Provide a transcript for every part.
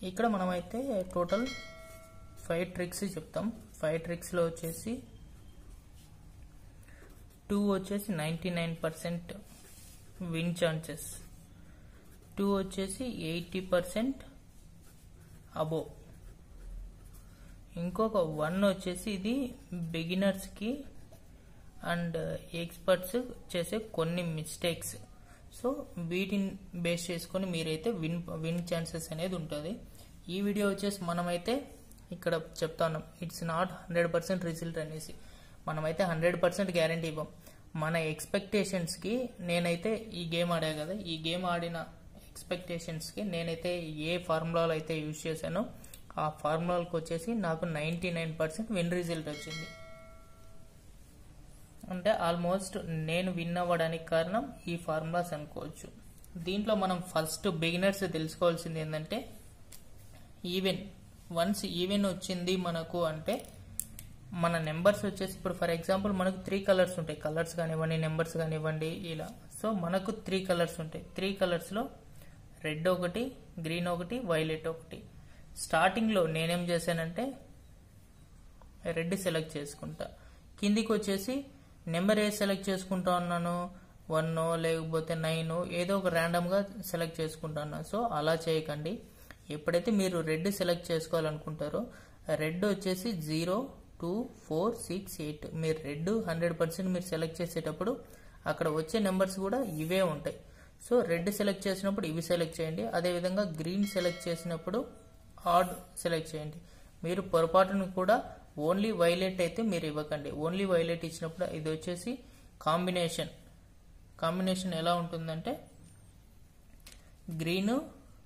ఇక్కడ మనమైతే total five tricks చెప్తాం ఫైవ్ ట్రిక్స్లో వచ్చేసి టూ వచ్చేసి ninety nine percent win chances two వచ్చేసి ఎయిటీ పర్సెంట్ అబో ఇంకొక వన్ వచ్చేసి ఇది బిగినర్స్కి అండ్ ఎక్స్పర్ట్స్ చేసే కొన్ని మిస్టేక్స్ సో వీటిని బేస్ చేసుకొని మీరైతే విన్ విన్ ఛాన్సెస్ అనేది ఉంటుంది ఈ వీడియో వచ్చేసి మనమైతే ఇక్కడ చెప్తాను it's not hundred percent result అనేసి మనమైతే హండ్రెడ్ పర్సెంట్ గ్యారంటీ ఇవ్వం మన ఎక్స్పెక్టేషన్స్కి నేనైతే ఈ గేమ్ ఆడా కదా ఈ గేమ్ ఆడిన ఎక్స్పెక్టేషన్స్కి నేనైతే ఏ ఫార్ములాలు అయితే యూజ్ చేశానో ఆ ఫార్ములాలకు వచ్చేసి నాకు ninety nine percent win result వచ్చింది అంటే ఆల్మోస్ట్ నేను విన్ అవ్వడానికి కారణం ఈ ఫార్ములాస్ అనుకోవచ్చు దీంట్లో మనం ఫస్ట్ బిగినర్స్ తెలుసుకోవాల్సింది ఏంటంటే ఈవెన్ వన్స్ ఈవెన్ వచ్చింది మనకు అంటే మన నెంబర్స్ వచ్చేసి ఇప్పుడు ఫర్ ఎగ్జాంపుల్ మనకు త్రీ కలర్స్ ఉంటాయి కలర్స్ కానివ్వండి నెంబర్స్ కానివ్వండి ఇలా సో మనకు త్రీ కలర్స్ ఉంటాయి త్రీ కలర్స్లో రెడ్ ఒకటి గ్రీన్ ఒకటి వైలెట్ ఒకటి స్టార్టింగ్లో నేనేం చేశానంటే రెడ్ సెలెక్ట్ చేసుకుంటా కిందికి వచ్చేసి నెంబర్ ఏ సెలెక్ట్ చేసుకుంటా ఉన్నాను వన్ లేకపోతే నైన్ ఏదో ఒక ర్యాండమ్గా సెలెక్ట్ చేసుకుంటాను సో అలా చేయకండి ఎప్పుడైతే మీరు రెడ్ సెలెక్ట్ చేసుకోవాలనుకుంటారో రెడ్ వచ్చేసి zero two four six eight మీరు రెడ్ హండ్రెడ్ పర్సెంట్ మీరు సెలెక్ట్ చేసేటప్పుడు అక్కడ వచ్చే నెంబర్స్ కూడా ఇవే ఉంటాయి సో రెడ్ సెలెక్ట్ చేసినప్పుడు ఇవి సెలెక్ట్ చేయండి అదేవిధంగా గ్రీన్ సెలెక్ట్ చేసినప్పుడు ఆడ్ సెలెక్ట్ చేయండి మీరు పొరపాటును కూడా ఓన్లీ వైలెట్ అయితే మీరు ఇవ్వకండి ఓన్లీ వైలెట్ ఇచ్చినప్పుడు ఇది వచ్చేసి కాంబినేషన్ కాంబినేషన్ ఎలా ఉంటుందంటే గ్రీన్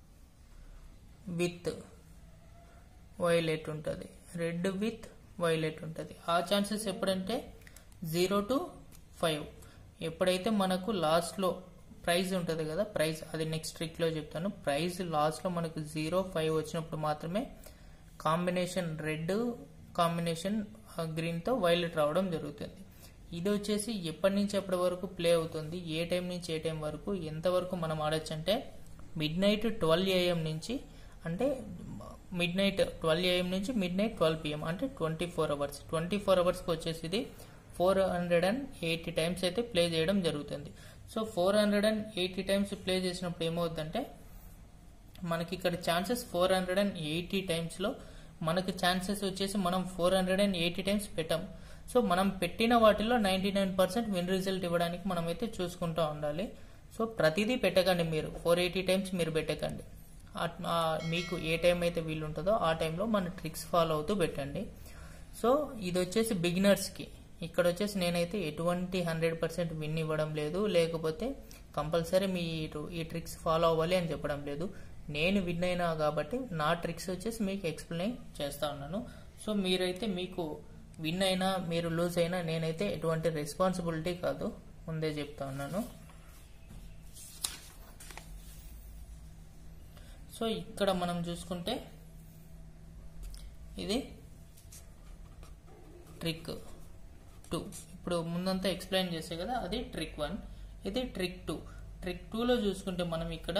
విత్ వైలెట్ ఉంటుంది రెడ్ విత్ వైలెట్ ఉంటుంది ఆ ఛాన్సెస్ ఎప్పుడంటే జీరో టు ఫైవ్ ఎప్పుడైతే మనకు లాస్ట్లో ప్రైజ్ ఉంటుంది కదా ప్రైజ్ అది నెక్స్ట్ ట్రిక్లో చెప్తాను ప్రైజ్ లాస్ట్లో మనకు జీరో ఫైవ్ వచ్చినప్పుడు మాత్రమే కాంబినేషన్ రెడ్ కాంబినేషన్ గ్రీన్తో వైలెట్ రావడం జరుగుతుంది ఇది వచ్చేసి ఎప్పటి నుంచి ఎప్పటి వరకు ప్లే అవుతుంది ఏ టైం నుంచి ఏ టైం వరకు ఎంతవరకు మనం ఆడొచ్చు అంటే మిడ్ నైట్ ట్వెల్వ్ ఏఎం నుంచి అంటే మిడ్ నైట్ ట్వెల్వ్ ఏఎం నుంచి మిడ్ నైట్ ట్వెల్వ్ పిఎం అంటే twenty four hours twenty four అవర్స్కి వచ్చేసి ఇది four hundred and eighty times అయితే ప్లే చేయడం జరుగుతుంది so four hundred and eighty times play చేసినప్పుడు ఏమవుతుందంటే మనకి ఇక్కడ chances four hundred and eighty టైమ్స్లో మనకి ఛాన్సెస్ వచ్చేసి మనం four hundred and eighty times పెట్టాం సో మనం పెట్టిన వాటిలో ninety nine percent win result ఇవ్వడానికి మనమైతే చూసుకుంటూ ఉండాలి సో ప్రతిదీ పెట్టకండి మీరు ఫోర్ ఎయిటీ టైమ్స్ మీరు పెట్టకండి మీకు ఏ టైం అయితే వీలు ఉంటుందో ఆ టైంలో మన ట్రిక్స్ ఫాలో అవుతూ పెట్టండి సో ఇది వచ్చేసి బిగినర్స్కి ఇక్కడ వచ్చేసి నేనైతే ఎటువంటి హండ్రెడ్ పర్సెంట్ విన్ ఇవ్వడం లేదు లేకపోతే కంపల్సరీ మీరు ఈ ట్రిక్స్ ఫాలో అవ్వాలి అని చెప్పడం లేదు నేను విన్ అయినా కాబట్టి నా ట్రిక్స్ వచ్చేసి మీకు ఎక్స్ప్లెయిన్ చేస్తా ఉన్నాను సో మీరైతే మీకు విన్ అయినా మీరు లూజ్ అయినా నేనైతే ఎటువంటి రెస్పాన్సిబిలిటీ కాదు ముందే చెప్తా ఉన్నాను సో ఇక్కడ మనం చూసుకుంటే ఇది ట్రిక్ టూ ఇప్పుడు ముందంతా ఎక్స్ప్లెయిన్ చేసే కదా అది ట్రిక్ వన్ ఇది ట్రిక్ టూ ట్రిక్ టూలో చూసుకుంటే మనం ఇక్కడ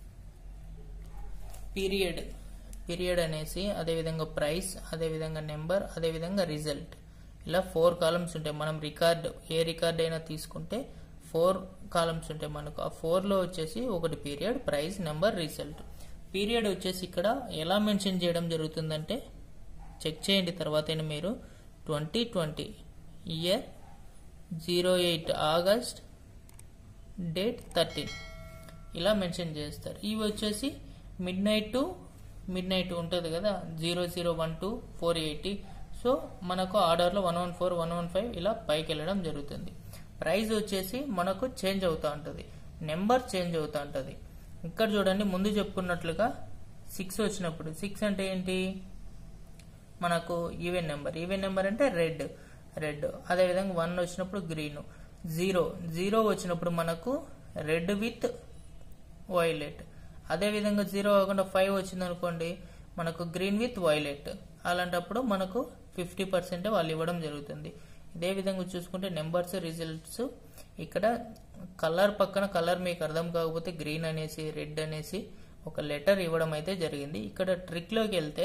పీరియడ్ పీరియడ్ అనేసి అదేవిధంగా ప్రైస్ అదేవిధంగా నెంబర్ అదేవిధంగా రిజల్ట్ ఇలా ఫోర్ కాలమ్స్ ఉంటాయి మనం రికార్డ్ ఏ రికార్డ్ అయినా తీసుకుంటే ఫోర్ కాలమ్స్ ఉంటాయి మనకు ఆ ఫోర్లో వచ్చేసి ఒకటి period price number result period వచ్చేసి ఇక్కడ ఎలా మెన్షన్ చేయడం జరుగుతుందంటే చెక్ చేయండి తర్వాత మీరు twenty twenty year zero eight August date thirteen ఇలా మెన్షన్ చేస్తారు ఇవి వచ్చేసి midnight to midnight ఉంటుంది కదా zero zero one two four eighty so మనకు ఆర్డర్లో one one four one one five ఇలా పైకి వెళ్ళడం జరుగుతుంది ప్రైస్ వచ్చేసి మనకు చేంజ్ అవుతూ ఉంటుంది నెంబర్ చేంజ్ అవుతూ ఉంటుంది ఇక్కడ చూడండి ముందు చెప్పుకున్నట్లుగా సిక్స్ వచ్చినప్పుడు సిక్స్ అంటే ఏంటి మనకు ఈవెన్ నెంబర్ ఈవెన్ నెంబర్ అంటే రెడ్ రెడ్ అదేవిధంగా వన్ వచ్చినప్పుడు గ్రీన్ జీరో జీరో వచ్చినప్పుడు మనకు రెడ్ విత్ వైలెట్ అదేవిధంగా జీరో కాకుండా ఫైవ్ వచ్చింది అనుకోండి మనకు గ్రీన్ విత్ వైలెట్ అలాంటప్పుడు మనకు ఫిఫ్టీ పర్సెంట్ వాళ్ళు ఇవ్వడం జరుగుతుంది ఇదే విధంగా చూసుకుంటే నెంబర్స్ రిజల్ట్స్ ఇక్కడ కలర్ పక్కన కలర్ మీకు అర్థం కాకపోతే గ్రీన్ అనేసి రెడ్ అనేసి ఒక లెటర్ ఇవ్వడం అయితే జరిగింది ఇక్కడ ట్రిక్లోకి వెళ్తే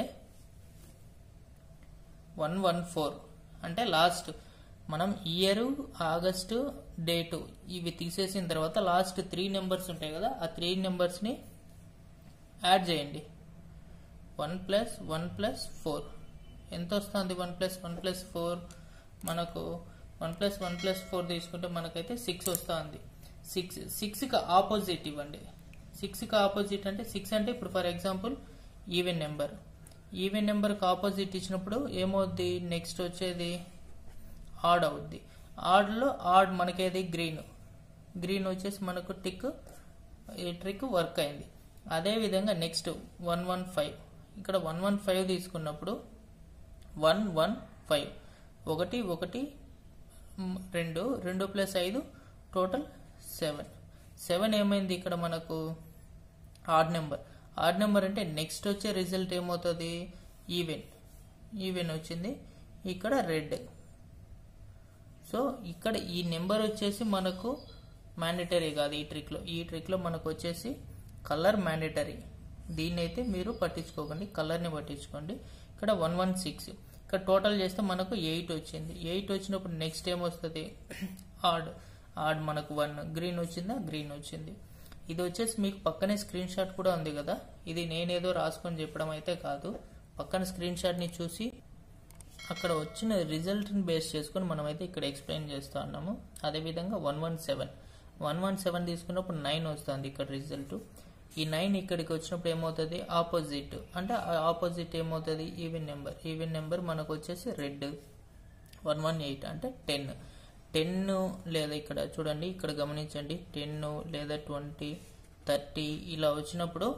వన్ వన్ ఫోర్ అంటే లాస్ట్ మనం ఇయర్ ఆగస్టు డేటు ఇవి తీసేసిన తర్వాత లాస్ట్ త్రీ నెంబర్స్ ఉంటాయి కదా ఆ త్రీ నెంబర్స్ని యాడ్ చేయండి one plus one plus four ఎంత వస్తుంది one plus one plus four మనకు one plus one plus four తీసుకుంటే మనకైతే సిక్స్ వస్తుంది సిక్స్ సిక్స్కి ఆపోజిట్ ఇవ్వండి సిక్స్కి ఆపోజిట్ అంటే సిక్స్ అంటే ఇప్పుడు for example even number even నెంబర్కి ఆపోజిట్ ఇచ్చినప్పుడు ఏమవుద్ది నెక్స్ట్ వచ్చేది ఆడ్ అవుద్ది ఆడ్లో ఆడ్ మనకేది గ్రీన్ గ్రీన్ వచ్చేసి మనకు టిక్ ఈ ట్రిక్ వర్క్ అయింది అదే విధంగా నెక్స్ట్ వన్ వన్ ఫైవ్ ఇక్కడ వన్ వన్ ఫైవ్ తీసుకున్నప్పుడు వన్ వన్ ఫైవ్ ఒకటి ఒకటి మ్, రెండు రెండు ప్లస్ ఐదు టోటల్ సెవెన్ సెవెన్ ఏమైంది ఇక్కడ మనకు ఆడ్ నెంబర్ ఆడ్ నెంబర్ అంటే నెక్స్ట్ వచ్చే రిజల్ట్ ఏమవుతుంది ఈవెన్ ఈవెన్ వచ్చింది ఇక్కడ రెడ్ సో ఇక్కడ ఈ నెంబర్ వచ్చేసి మనకు మ్యాండేటరీ కాదు ఈ ట్రిక్లో ఈ ట్రిక్లో మనకు వచ్చేసి కలర్ మ్యాండేటరీ దీన్ని అయితే మీరు పట్టించుకోకండి కలర్ని పట్టించుకోండి ఇక్కడ వన్ వన్ సిక్స్ ఇక్కడ టోటల్ చేస్తే మనకు ఎయిట్ వచ్చింది ఎయిట్ వచ్చినప్పుడు నెక్స్ట్ ఏమొస్తుంది ఆడ్ ఆడ్ మనకు వన్ గ్రీన్ వచ్చిందా గ్రీన్ వచ్చింది ఇది వచ్చేసి మీకు పక్కనే స్క్రీన్ షాట్ కూడా ఉంది కదా ఇది నేనేదో రాసుకొని చెప్పడం అయితే కాదు పక్కన స్క్రీన్ షాట్ని చూసి అక్కడ వచ్చిన రిజల్ట్ని బేస్ చేసుకొని మనం అయితే ఇక్కడ ఎక్స్ప్లెయిన్ చేస్తూ ఉన్నాము అదేవిధంగా one one seven one one seven తీసుకున్నప్పుడు నైన్ వస్తుంది ఇక్కడ రిజల్ట్ ఈ నైన్ ఇక్కడికి వచ్చినప్పుడు ఏమవుతుంది ఆపోజిట్ అంటే ఆపోజిట్ ఏమవుతుంది ఈవెన్ నెంబర్ ఈవెన్ నెంబర్ మనకు వచ్చేసి రెడ్ వన్ వన్ ఎయిట్ అంటే టెన్ టెన్ లేదా ఇక్కడ చూడండి ఇక్కడ గమనించండి టెన్ లేదా ట్వంటీ థర్టీ ఇలా వచ్చినప్పుడు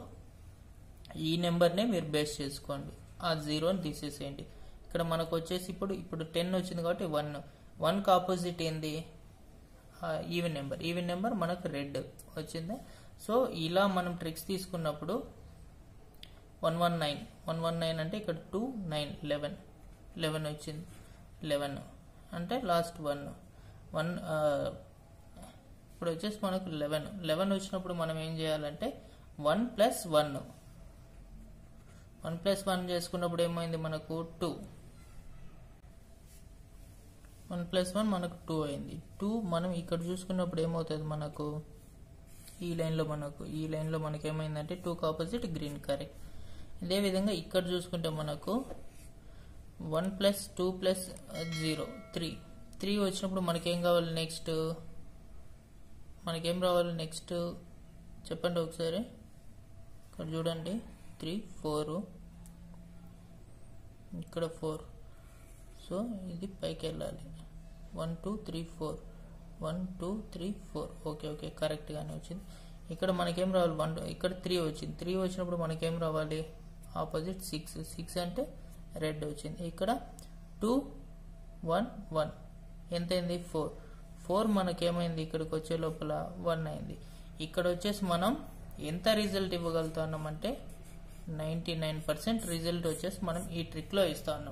ఈ నెంబర్నే మీరు బేస్ చేసుకోండి ఆ జీరోని తీసేసేయండి ఇక్కడ మనకు వచ్చేసి ఇప్పుడు ఇప్పుడు టెన్ వచ్చింది కాబట్టి వన్ వన్కి ఆపోజిట్ ఏంది ఈవెన్ నెంబర్ ఈవెన్ నెంబర్ మనకు రెడ్ వచ్చింది సో ఇలా మనం ట్రిక్స్ తీసుకున్నప్పుడు one one nine one one nine అంటే ఇక్కడ టూ నైన్ లెవెన్ లెవెన్ వచ్చింది లెవెన్ అంటే లాస్ట్ వన్ వన్ ఇప్పుడు వచ్చేసి మనకు లెవెన్ లెవెన్ వచ్చినప్పుడు మనం ఏం చేయాలంటే one plus one one plus one చేసుకున్నప్పుడు ఏమైంది మనకు టూ వన్ ప్లస్ వన్ మనకు టూ అయింది టూ మనం ఇక్కడ చూసుకున్నప్పుడు ఏమవుతుంది మనకు ఈ లైన్లో మనకు ఈ లైన్లో మనకి ఏమైందంటే టూకి ఆపోజిట్ గ్రీన్ కరెక్ట్ ఇదే విధంగా ఇక్కడ చూసుకుంటే మనకు one plus two plus zero three three వచ్చినప్పుడు మనకేం కావాలి నెక్స్ట్ మనకేం రావాలి నెక్స్ట్ చెప్పండి ఒకసారి ఇక్కడ చూడండి త్రీ ఫోరు ఇక్కడ ఫోర్ సో ఇది పైకి వెళ్ళాలి one two three four one two three four okay okay కరెక్ట్గానే వచ్చింది ఇక్కడ మనకేం రావాలి వన్ ఇక్కడ త్రీ వచ్చింది త్రీ వచ్చినప్పుడు మనకేం రావాలి ఆపోజిట్ సిక్స్ సిక్స్ అంటే రెడ్ వచ్చింది ఇక్కడ టూ వన్ వన్ ఎంత అయింది ఫోర్ ఫోర్ మనకేమైంది ఇక్కడికి వచ్చే లోపల వన్ అయింది ఇక్కడ వచ్చేసి మనం ఎంత రిజల్ట్ ఇవ్వగలుగుతున్నామంటే నైంటీ నైన్ పర్సెంట్ రిజల్ట్ వచ్చేసి మనం ఈ ట్రిక్లో ఇస్తా ఉన్నాం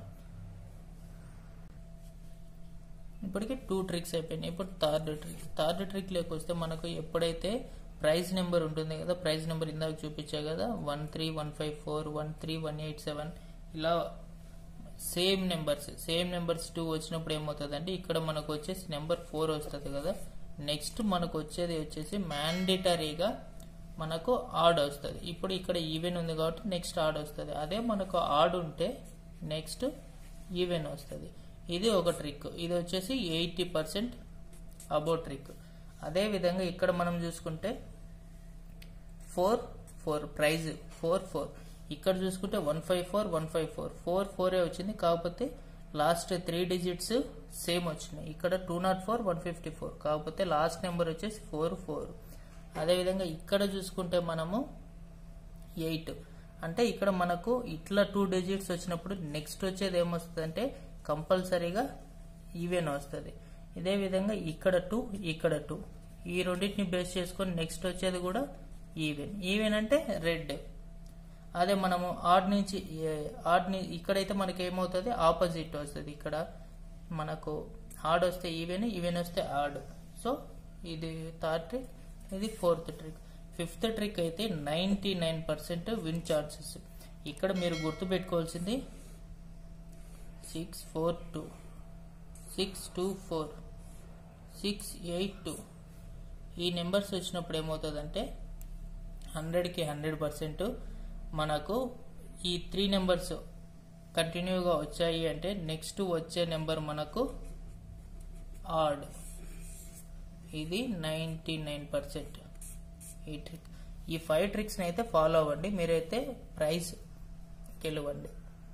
ఇప్పటికి టూ ట్రిక్స్ అయిపోయినాయి ఇప్పుడు థర్డ్ ట్రిక్ థర్డ్ ట్రిక్ వస్తే మనకు ఎప్పుడైతే ప్రైజ్ నెంబర్ ఉంటుంది కదా ప్రైజ్ నెంబర్ ఇందాక చూపించా కదా one three one five four one three one eight seven ఇలా same numbers same numbers two వచ్చినప్పుడు ఏమవుతుందంటే ఇక్కడ మనకు వచ్చేసి నెంబర్ ఫోర్ వస్తుంది కదా నెక్స్ట్ మనకు వచ్చేది వచ్చేసి మ్యాండేటరీగా మనకు ఆడ్ వస్తుంది ఇప్పుడు ఇక్కడ ఈవెన్ ఉంది కాబట్టి నెక్స్ట్ ఆడ్ వస్తుంది అదే మనకు ఆడ్ ఉంటే నెక్స్ట్ ఈవెన్ వస్తుంది ఇది ఒక ట్రిక్ ఇది వచ్చేసి ఎయిటీ పర్సెంట్ అబౌ ట్రిక్ అదే విధంగా ఇక్కడ మనం చూసుకుంటే four four prize four four ఇక్కడ చూసుకుంటే one five four one five four four ఫోరే వచ్చింది కాకపోతే లాస్ట్ త్రీ డిజిట్స్ సేమ్ వచ్చినాయి ఇక్కడ two not four one fifty four కాకపోతే లాస్ట్ నెంబర్ వచ్చేసి ఫోర్ ఫోర్ అదేవిధంగా ఇక్కడ చూసుకుంటే మనము ఎయిట్ అంటే ఇక్కడ మనకు ఇట్లా టూ డిజిట్స్ వచ్చినప్పుడు నెక్స్ట్ వచ్చేది ఏమొస్తుంది అంటే కంపల్సరీగా ఈవెన్ వస్తుంది ఇదే విధంగా ఇక్కడ టూ ఇక్కడ టూ ఈ రెండింటిని బేస్ చేసుకొని నెక్స్ట్ వచ్చేది కూడా ఈవెన్ ఈవెన్ అంటే రెడ్ అదే మనము ఆడ్ నుంచి ఆడ్ ని ఇక్కడైతే మనకి ఏమవుతుంది ఆపోజిట్ వస్తుంది ఇక్కడ మనకు ఆడ్ వస్తే ఈవెన్ ఈవెన్ వస్తే ఆడ్ సో ఇది థర్డ్ ట్రిక్ ఇది ఫోర్త్ ట్రిక్ ఫిఫ్త్ ట్రిక్ అయితే ninety nine percent win chances ఇక్కడ మీరు గుర్తుపెట్టుకోవాల్సింది six four two six two four six eight two ఈ నెంబర్స్ వచ్చినప్పుడు ఏమవుతుందంటే హండ్రెడ్కి హండ్రెడ్ పర్సెంట్ మనకు ఈ త్రీ నెంబర్స్ కంటిన్యూగా వచ్చాయి అంటే నెక్స్ట్ వచ్చే నెంబర్ మనకు ఆడ్ ఇది నైంటీ నైన్ పర్సెంట్ ఈ ట్రిక్ ఈ ఫైవ్ ట్రిక్స్ని అయితే ఫాలో అవ్వండి మీరైతే ప్రైజ్ గెలవండి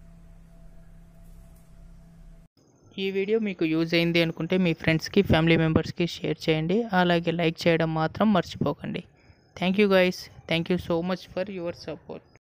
ఈ వీడియో మీకు యూజ్ అయింది అనుకుంటే మీ ఫ్రెండ్స్కి ఫ్యామిలీ మెంబర్స్కి షేర్ చేయండి అలాగే లైక్ చేయడం మాత్రం మర్చిపోకండి thank you guys thank you so much for your support